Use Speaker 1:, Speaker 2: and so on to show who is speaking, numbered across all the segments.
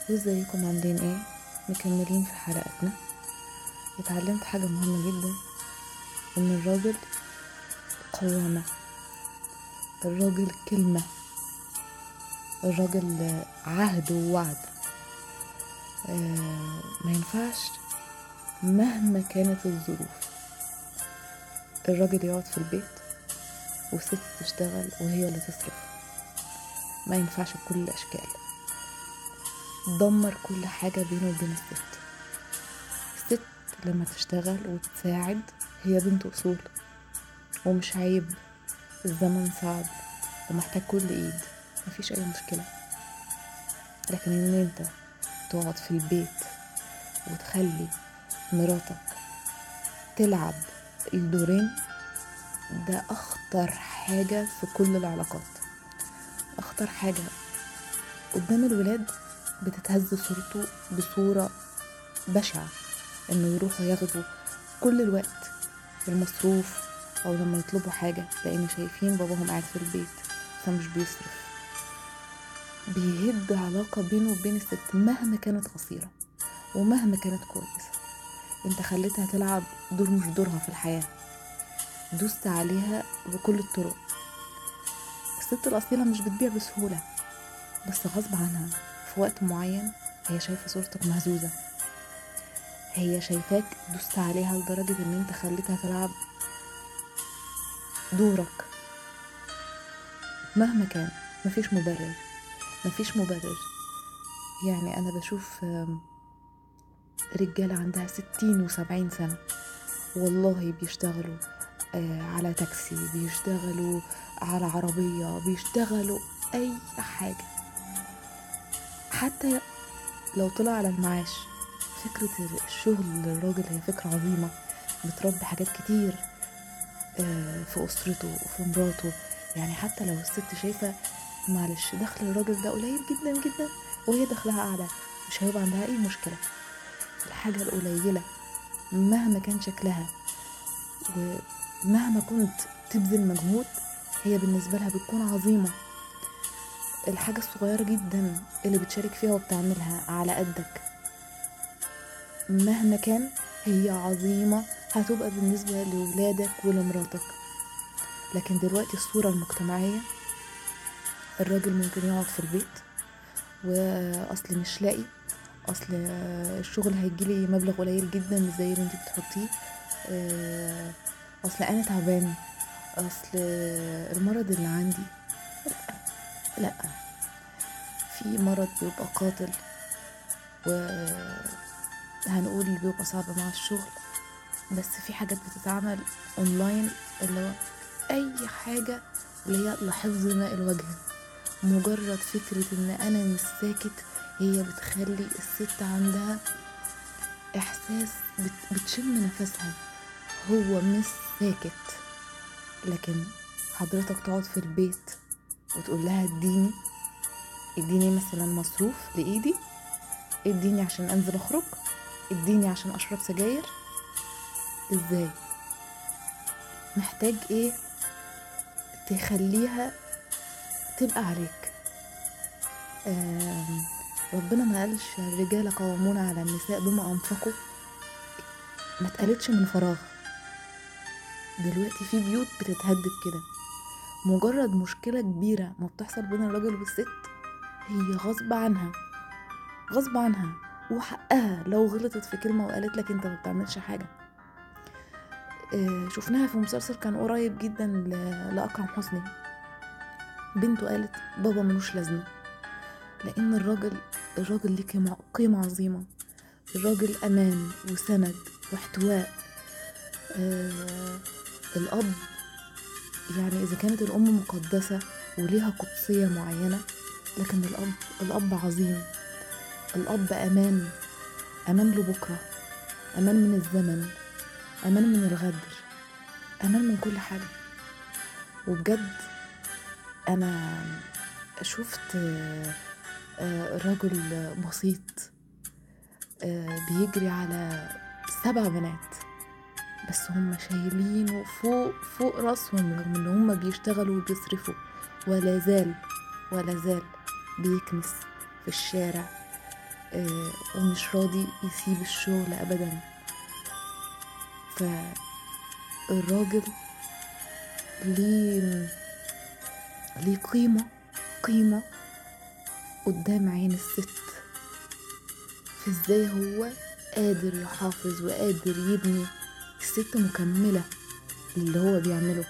Speaker 1: وازيكم عاملين ايه مكملين في حلقتنا اتعلمت حاجة مهمة جدا ان الراجل قوامة الراجل كلمة الراجل عهد ووعد آه ما ينفعش مهما كانت الظروف الراجل يقعد في البيت والست تشتغل وهي اللي تصرف ما ينفعش بكل الاشكال دمر كل حاجة بينه وبين الست الست لما تشتغل وتساعد هي بنت أصول ومش عيب الزمن صعب ومحتاج كل ايد مفيش اي مشكلة لكن ان انت تقعد في البيت وتخلي مراتك تلعب الدورين ده اخطر حاجة في كل العلاقات اخطر حاجة قدام الولاد بتتهز صورته بصورة بشعة انه يروحوا ياخدوا كل الوقت المصروف او لما يطلبوا حاجة لان شايفين باباهم قاعد في البيت فمش بيصرف بيهد علاقة بينه وبين الست مهما كانت قصيرة ومهما كانت كويسة انت خليتها تلعب دور مش دورها في الحياة دوست عليها بكل الطرق الست الأصيلة مش بتبيع بسهولة بس غصب عنها في وقت معين هي شايفة صورتك مهزوزة هي شايفاك دوست عليها لدرجة ان انت خليتها تلعب دورك مهما كان مفيش مبرر مفيش مبرر يعني انا بشوف رجالة عندها ستين وسبعين سنة والله بيشتغلوا على تاكسي بيشتغلوا على عربية بيشتغلوا أي حاجة حتى لو طلع على المعاش فكرة الشغل للراجل هي فكرة عظيمة بتربي حاجات كتير في أسرته وفي مراته يعني حتى لو الست شايفة معلش دخل الراجل ده قليل جدا جدا وهي دخلها أعلى مش هيبقى عندها أي مشكلة الحاجة القليلة مهما كان شكلها ومهما كنت تبذل مجهود هي بالنسبة لها بتكون عظيمة الحاجة الصغيرة جدا اللي بتشارك فيها وبتعملها على قدك مهما كان هي عظيمة هتبقى بالنسبة لولادك ولمراتك لكن دلوقتي الصورة المجتمعية الراجل ممكن يقعد في البيت وأصل مش لاقي أصل الشغل هيجيلي مبلغ قليل جدا مش زي اللي انت بتحطيه أصل أنا تعبان أصل المرض اللي عندي لا, لا. في مرض بيبقى قاتل وهنقول بيبقى صعب مع الشغل بس في حاجات بتتعمل اونلاين اللي هو اي حاجة اللي هي لحفظ ماء الوجه مجرد فكرة ان انا مش ساكت هي بتخلي الست عندها احساس بتشم نفسها هو مش ساكت لكن حضرتك تقعد في البيت وتقول لها اديني اديني مثلا مصروف لايدي اديني عشان انزل اخرج اديني عشان اشرب سجاير ازاي محتاج ايه تخليها تبقى عليك ربنا ما قالش الرجال قوامون على النساء بما انفقوا ما اتقالتش من فراغ دلوقتي في بيوت بتتهدد كده مجرد مشكلة كبيرة ما بتحصل بين الراجل والست هي غصب عنها غصب عنها وحقها لو غلطت في كلمة وقالت لك انت ما بتعملش حاجة اه شفناها في مسلسل كان قريب جدا لأكرم حسني بنته قالت بابا ملوش لازمة لأن الراجل الراجل ليه قيمة عظيمة الراجل أمان وسند واحتواء اه الأب يعني إذا كانت الأم مقدسة وليها قدسية معينة لكن الأب الأب عظيم الأب أمان أمان لبكرة أمان من الزمن أمان من الغدر أمان من كل حاجة وبجد أنا شفت رجل بسيط بيجري على سبع بنات بس هم شايلينه فوق فوق راسهم رغم ان هم بيشتغلوا وبيصرفوا ولا زال ولا زال بيكنس في الشارع آه، ومش راضي يسيب الشغل ابدا فالراجل ليه ليه قيمة قيمة قدام عين الست في ازاي هو قادر يحافظ وقادر يبني الست مكملة للي هو بيعمله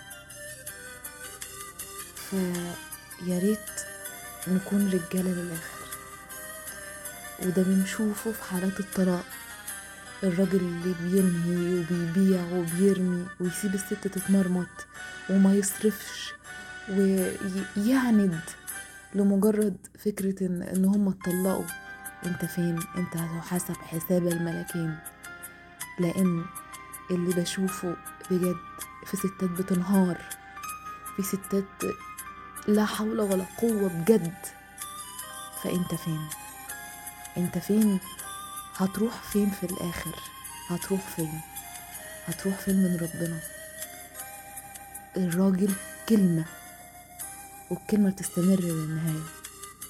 Speaker 1: فيا ريت نكون رجالة للآخر وده بنشوفه في حالات الطلاق الراجل اللي بينهي وبيبيع وبيرمي ويسيب الست تتمرمط وما يصرفش ويعند لمجرد فكرة ان, إن هم اتطلقوا انت فين انت هتحاسب حساب الملكين لان اللي بشوفه بجد في ستات بتنهار في ستات لا حول ولا قوة بجد فانت فين انت فين هتروح فين في الاخر هتروح فين هتروح فين من ربنا الراجل كلمة والكلمة بتستمر للنهاية